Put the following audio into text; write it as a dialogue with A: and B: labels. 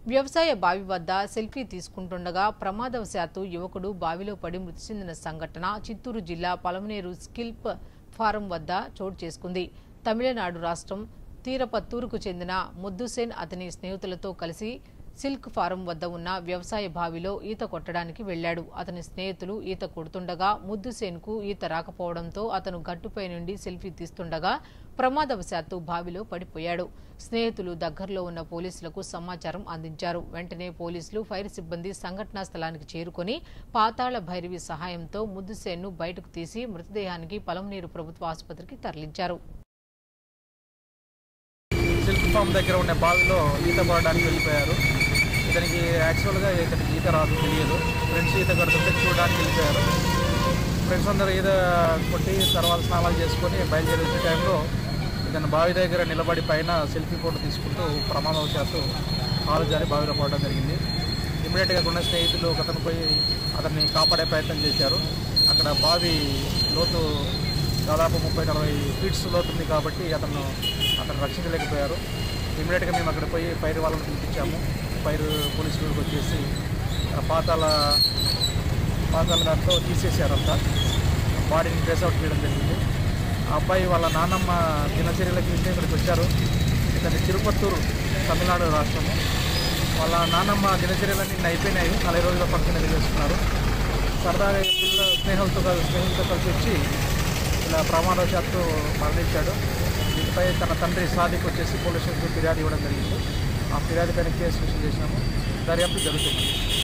A: వ్యవసాయ బావి వద్ద సెల్ఫీ తీసుకుంటుండగా ప్రమాదవశాత్తు యువకుడు బావిలో పడి మృతి చెందిన సంఘటన చిత్తూరు జిల్లా పలమనేరు స్కిల్ప్ ఫారం వద్ద చోటు చేసుకుంది తమిళనాడు రాష్ట్రం తీరపత్తూరుకు చెందిన ముద్దుసేన్ అతని స్నేహితులతో కలిసి సిల్క్ ఫారం వద్ద ఉన్న వ్యవసాయ బావిలో ఈత కొట్టడానికి వెళ్లాడు అతని స్నేహితులు ఈత కొడుతుండగా ముద్దుసేన్కు ఈత రాకపోవడంతో అతను గట్టుపై నుండి సెల్ఫీ తీస్తుండగా ప్రమాదవశాత్తు బావిలో పడిపోయాడు స్నేహితులు దగ్గరలో ఉన్న పోలీసులకు సమాచారం అందించారు వెంటనే పోలీసులు ఫైర్ సిబ్బంది సంఘటనా స్థలానికి చేరుకొని పాతాళ భైరవి సహాయంతో ముద్దుసేన్ను బయటకు తీసి మృతదేహానికి పలమనీరు ప్రభుత్వ ఆసుపత్రికి తరలించారు
B: సిల్క్ ఫామ్ దగ్గర ఉన్న బావిలో ఈత కొట్టడానికి వెళ్ళిపోయారు ఇతనికి యాక్చువల్గా ఇతనికి ఈత రాదు తెలియదు ఫ్రెండ్స్ ఈత కొడుతుంటే చూడడానికి వెళ్ళిపోయారు ఫ్రెండ్స్ అందరూ ఈత కొట్టి తర్వాత స్నానాలు చేసుకొని బయలుదేరే టైంలో ఇతను బావి దగ్గర నిలబడి పైన సెల్ఫీ ఫోటో తీసుకుంటూ ప్రమాదవశాత్తు కాలు జారి బావిలో పడడం జరిగింది ఇమీడియట్గా ఉన్న స్నేహితులు ఒకతను పోయి అతన్ని కాపాడే ప్రయత్నం చేశారు అక్కడ బావి లోతు దాదాపు ముప్పై నలభై ఫీట్స్ లోతు ఉంది కాబట్టి అతను అతను రక్షించలేకపోయారు ఇమీడియట్గా మేము అక్కడ పోయి పైరు వాళ్ళని పిలిపించాము పైరు పోలీసులు వచ్చేసి ఆ పాతాల పాతాల దాంట్లో తీసేసారంతా బాడీని ట్రేస్ అవుట్ చేయడం జరిగింది ఆ అబ్బాయి వాళ్ళ నాన్నమ్మ దినచర్యలకి ఇంటే ఇక్కడికి వచ్చారు ఇతని తిరుపత్తూరు తమిళనాడు రాష్ట్రము వాళ్ళ నాన్నమ్మ దినచర్యలన్నీ నిన్న అయిపోయినాయి నలభై రోజుల ఫంక్షన్ అది చేసుకున్నారు సరదాగా పిల్లల స్నేహితులతో కలిసి స్నేహితులతో కలిసి వచ్చి ఇలా ప్రమాదవశాత్తు మరణించాడు దీనిపై తన తండ్రి సాదిక్ వచ్చేసి పోలీస్ స్టేషన్కి ఫిర్యాదు ఇవ్వడం జరిగింది ఆ ఫిర్యాదు పైన కేసు రిజిస్టర్ చేసినాము దర్యాప్తు జరుగుతుంది